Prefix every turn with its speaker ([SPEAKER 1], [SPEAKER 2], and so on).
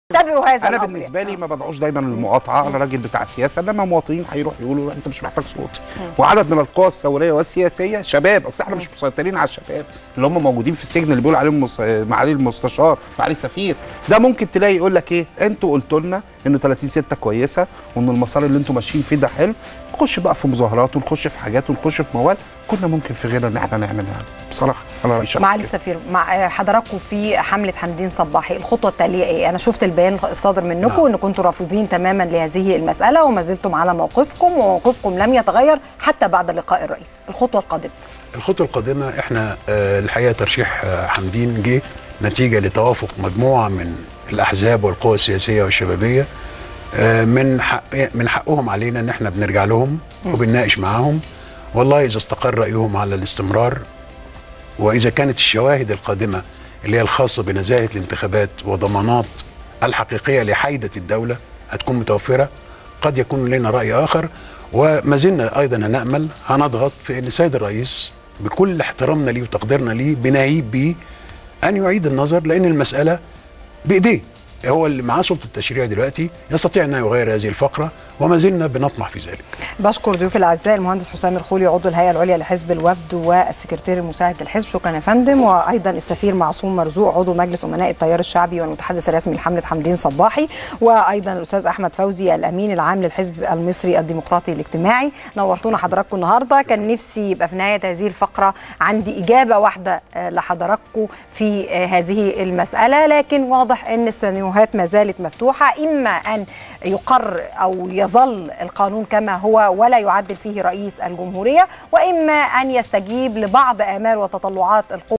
[SPEAKER 1] تتبعوا هذا
[SPEAKER 2] انا
[SPEAKER 1] الأمر
[SPEAKER 2] بالنسبه
[SPEAKER 1] يعني.
[SPEAKER 2] لي ما بدعوش دايما للمقاطعه انا راجل بتاع سياسه انما مواطنين هيروح يقولوا انت مش محتاج صوت وعدد من القوى الثوريه والسياسيه شباب اصل احنا مش مسيطرين على الشباب اللي هم موجودين في السجن اللي بيقول عليهم مص... معالي المستشار معالي السفير ده ممكن تلاقي يقول لك ايه انتوا قلتوا لنا انه 30 6 كويسه وان المسار اللي انتوا ماشيين فيه ده حلو نخش بقى في مظاهرات ونخش في حاجات ونخش في موال كنا ممكن في غيرنا ان احنا نعملها بصراحه انا رايي شخصي
[SPEAKER 1] معالي
[SPEAKER 2] كده.
[SPEAKER 1] السفير مع حضراتكم في حمله حمدين صباحي الخطوه التاليه ايه انا شفت البيان الصادر منكم
[SPEAKER 3] نعم.
[SPEAKER 1] ان كنتم رافضين تماما لهذه المساله وما زلتم على موقفكم وموقفكم لم يتغير حتى بعد لقاء الرئيس الخطوه القادمه
[SPEAKER 3] الخطوه القادمه احنا آه، الحقيقه ترشيح آه، حمدين جه نتيجه لتوافق مجموعه من الاحزاب والقوى السياسيه والشبابيه آه، من حق من حقهم علينا ان احنا بنرجع لهم وبنناقش معاهم والله اذا استقر رايهم على الاستمرار واذا كانت الشواهد القادمه اللي هي الخاصه بنزاهه الانتخابات وضمانات الحقيقيه لحيده الدوله هتكون متوفره قد يكون لنا راي اخر وما زلنا ايضا نامل هنضغط في ان السيد الرئيس بكل احترامنا ليه وتقديرنا ليه بنعيب بيه ان يعيد النظر لان المساله بايديه هو اللي معاه سلطه التشريع دلوقتي يستطيع ان يغير هذه الفقره وما زلنا بنطمح في ذلك
[SPEAKER 1] بشكر ضيوف الاعزاء المهندس حسام الخولي عضو الهيئه العليا لحزب الوفد والسكرتير المساعد للحزب شكرا يا فندم وايضا السفير معصوم مرزوق عضو مجلس امناء التيار الشعبي والمتحدث الرسمي لحمله حمدين صباحي وايضا الاستاذ احمد فوزي الامين العام للحزب المصري الديمقراطي الاجتماعي نورتونا حضراتكم النهارده كان نفسي يبقى في نهايه هذه الفقره عندي اجابه واحده آه، لحضراتكم في آه، هذه المساله لكن واضح ان السيناريوهات ما زالت مفتوحه اما ان يقر او يظل القانون كما هو ولا يعدل فيه رئيس الجمهوريه واما ان يستجيب لبعض امال وتطلعات القوى